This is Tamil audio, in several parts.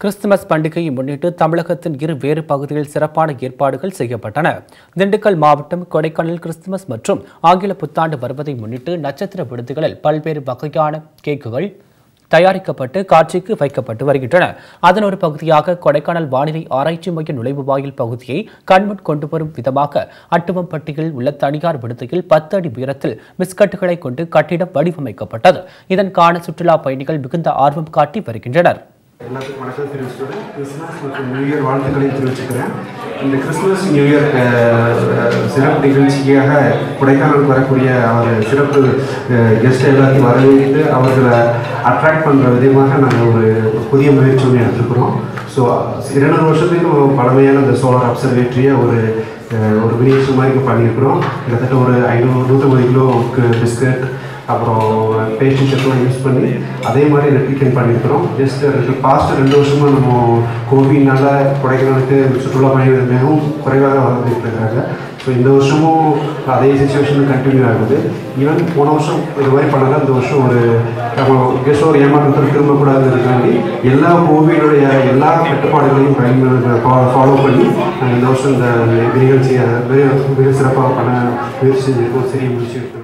கிறிஸ்துமஸ் பண்டிகையை முன்னிட்டு தமிழகத்தின் இரு வேறு பகுதிகளில் சிறப்பான ஏற்பாடுகள் செய்யப்பட்டன திண்டுக்கல் மாவட்டம் கொடைக்கானல் கிறிஸ்துமஸ் மற்றும் ஆங்கில புத்தாண்டு வருவதை முன்னிட்டு நட்சத்திர விடுதிகளில் பல்வேறு வகையான கேக்குகள் தயாரிக்கப்பட்டு காட்சிக்கு வைக்கப்பட்டு வருகின்றன அதன் ஒரு பகுதியாக கொடைக்கானல் வானிலை ஆராய்ச்சி மைய நுழைவு வாயில் பகுதியை கண்முன் கொண்டு வரும் விதமாக அட்டுவம்பட்டியில் உள்ள தனியார் விடுதியில் பத்து அடி உயரத்தில் பிஸ்கட்டுகளை கொண்டு கட்டிடம் வடிவமைக்கப்பட்டது இதன் காண சுற்றுலா பயணிகள் மிகுந்த ஆர்வம் காட்டி வருகின்றனர் எல்லாத்துக்கும் வணக்கம் தெரிவிச்சுக்கிறேன் கிறிஸ்மஸ் மற்றும் நியூ இயர் வாழ்த்துக்களையும் தெரிவிச்சுக்கிறேன் இந்த கிறிஸ்மஸ் நியூ இயர் அஹ், சிறப்பு நிகழ்ச்சிக்காக கொடைக்கானலுக்கு வரக்கூடிய அவர் சிறப்பு கெஸ்ட் எல்லாத்தையும் வரவேற்று அவர்களை அட்ராக்ட் பண்ணுற விதமாக நாங்கள் ஒரு புதிய முயற்சி ஒன்று எடுத்துக்கிறோம் ஸோ இருநூறு வருஷத்துக்கு பழமையான இந்த சோலார் அப்சர்வேட்டரியை ஒரு அஹ், ஒரு மினியேச்சர் மாதிரி இங்க பண்ணியிருக்கிறோம் கிட்டத்தட்ட ஒரு ஐநூறு நூற்றம்பது கிலோவுக்கு பிஸ்கட் அப்புறம் பேஸ்ட்ரி செட்லாம் யூஸ் பண்ணி அதே மாதிரி ரெப்ளிகேட் பண்ணியிருக்கிறோம் ஜஸ்ட் ரெண்டு பாஸ்ட் ரெண்டு வருஷமாக நம்ம கோவிட்னால கொடைக்கானலுக்கு சுற்றுலா பயணிகள் மிகவும் குறைவாக வந்துட்டு இருக்காங்க ஸோ இந்த வருஷமும் அதே சுச்சுவேஷன் கண்டினியூ ஆகுது ஈவன் போன வருஷம் இது மாதிரி பண்ணல இந்த வருஷம் ஒரு நம்ம கெஸ்ட் ஒரு ஏமாற்றத்தில் திரும்பக்கூடாதுன்றதுக்காண்டி எல்லா கோவிலுடைய எல்லா கட்டுப்பாடுகளையும் பயன் ஃபாலோ பண்ணி நாங்கள் இந்த வருஷம் இந்த நிகழ்ச்சியை மிக மிக சிறப்பாக பண்ண முயற்சி செஞ்சிருக்கோம் சரி முயற்சி எடுத்துருக்கோம்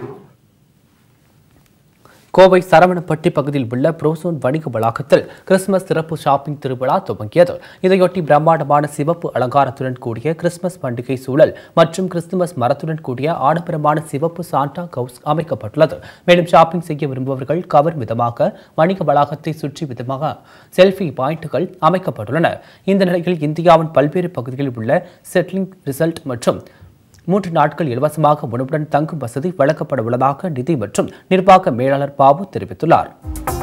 கோவை சரவணப்பட்டி பகுதியில் உள்ள புரோசோன் வணிக வளாகத்தில் கிறிஸ்துமஸ் சிறப்பு ஷாப்பிங் திருவிழா துவங்கியது இதையொட்டி பிரம்மாண்டமான சிவப்பு அலங்காரத்துடன் கூடிய கிறிஸ்துமஸ் பண்டிகை சூழல் மற்றும் கிறிஸ்துமஸ் மரத்துடன் கூடிய ஆடம்பரமான சிவப்பு சாண்டா கவுஸ் அமைக்கப்பட்டுள்ளது மேலும் ஷாப்பிங் செய்ய விரும்புபவர்கள் கவரும் விதமாக வணிக வளாகத்தை சுற்றி விதமாக செல்ஃபி பாயிண்டுகள் அமைக்கப்பட்டுள்ளன இந்த நிலையில் இந்தியாவின் பல்வேறு பகுதிகளில் உள்ள செட்டிலிங் ரிசல்ட் மற்றும் மூன்று நாட்கள் இலவசமாக உணவுடன் தங்கும் வசதி வழங்கப்பட உள்ளதாக நிதி மற்றும் நிர்வாக மேலாளர் பாபு தெரிவித்துள்ளார்